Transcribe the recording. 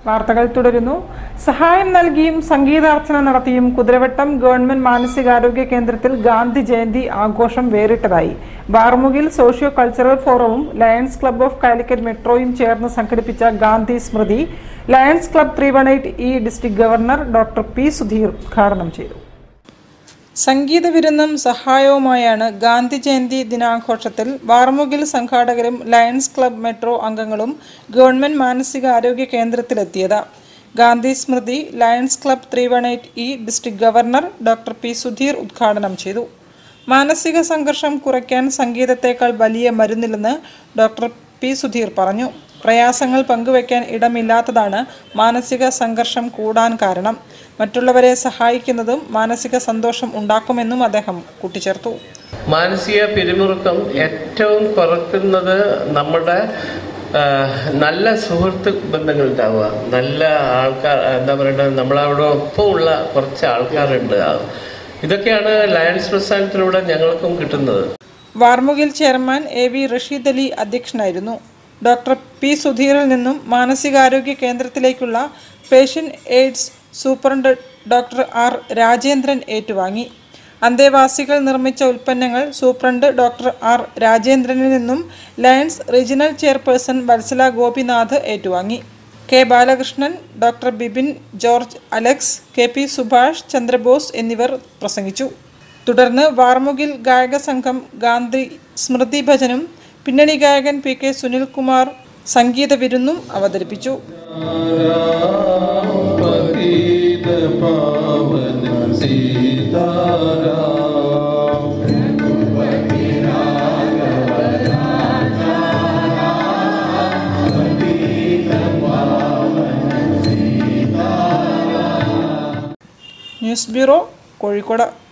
വാർത്തകൾ തുടരുന്നു സഹായം നൽകിയും സംഗീതാർച്ചന നടത്തിയും കുതിരവട്ടം ഗവൺമെന്റ് മാനസികാരോഗ്യ കേന്ദ്രത്തിൽ ഗാന്ധി ജയന്തി ആഘോഷം വേറിട്ടതായി വാർമുകിൽ സോഷ്യോ കൾച്ചറൽ ഫോറവും ലയൺസ് ക്ലബ്ബ് ഓഫ് കാലിക്കറ്റ് മെട്രോയും ചേർന്ന് സംഘടിപ്പിച്ച Gandhi Smriti Lions Club three one eight E district governor doctor P Sudheer ഉദ്ഘാടനം ചെയ്തു സംഗീത വിരുന്നും സഹായവുമായാണ് ഗാന്ധി ജയന്തി ദിനാഘോഷത്തിൽ വാർമുകിൽ സംഘാടകരും ലയൺസ് ക്ലബ് മെട്രോ അംഗങ്ങളും ഗവൺമെന്റ് മാനസികാരോഗ്യ കേന്ദ്രത്തിലെത്തിയത് Gandhi Smriti Lions Club three one eight E district governor doctor P Sudheer ഉദ്ഘാടനം ചെയ്തു മാനസിക സംഘർഷം കുറയ്ക്കാൻ സംഗീതത്തേക്കാൾ വലിയ മരുന്നില്ലെന്ന് ഡോക്ടർ പി സുധീർ പറഞ്ഞു പ്രയാസങ്ങൾ പങ്കുവയ്ക്കാൻ ഇടമില്ലാത്തതാണ് മാനസിക സംഘർഷം കൂടാൻ കാരണം മറ്റുള്ളവരെ സഹായിക്കുന്നതും മാനസിക സന്തോഷം ഉണ്ടാക്കുമെന്നും അദ്ദേഹം കൂട്ടിച്ചേർത്തു മാനസിക പിരിമുറുക്കം ഏറ്റവും കുറയ്ക്കുന്നത് നമ്മുടെ ആ, നല്ല സുഹൃത്ത് ബന്ധങ്ങൾ ഉണ്ടാവുക നല്ല ആൾക്കാർ എന്താ പറയണ്ടത് നമ്മളവിടെ ഒപ്പമുള്ള കുറച്ച് ആൾക്കാരുണ്ട് ഇതൊക്കെയാണ് ലയൺസ് പ്രസ്ഥാനത്തിലൂടെ ഞങ്ങൾക്കും കിട്ടുന്നത് Varmukil chairman A V Rasheed Ali അധ്യക്ഷനായിരുന്നു ഡോക്ടർ പി സുധീറിൽ നിന്നും മാനസികാരോഗ്യ കേന്ദ്രത്തിലേക്കുള്ള patient aids superintendent doctor R Rajendran ഏറ്റുവാങ്ങി അന്തേവാസികൾ നിർമ്മിച്ച ഉൽപ്പന്നങ്ങൾ സൂപ്രണ്ട് ഡോക്ടർ ആർ രാജേന്ദ്രനിൽ നിന്നും Lions regional chairperson Vatsala Gopinath ഏറ്റുവാങ്ങി K Balakrishnan doctor Bipin George Alex K P Subhash Chandrabose എന്നിവർ പ്രസംഗിച്ചു തുടർന്ന് വാർമുകിൽ ഗായക സംഘം ഗാന്ധി സ്മൃതി ഭജനും പിന്നണി ഗായകൻ പി കെ സുനിൽകുമാർ സംഗീത വിരുന്നും അവതരിപ്പിച്ചു पतित पावन सीताराम ന്യൂസ് ബ്യൂറോ കോഴിക്കോട്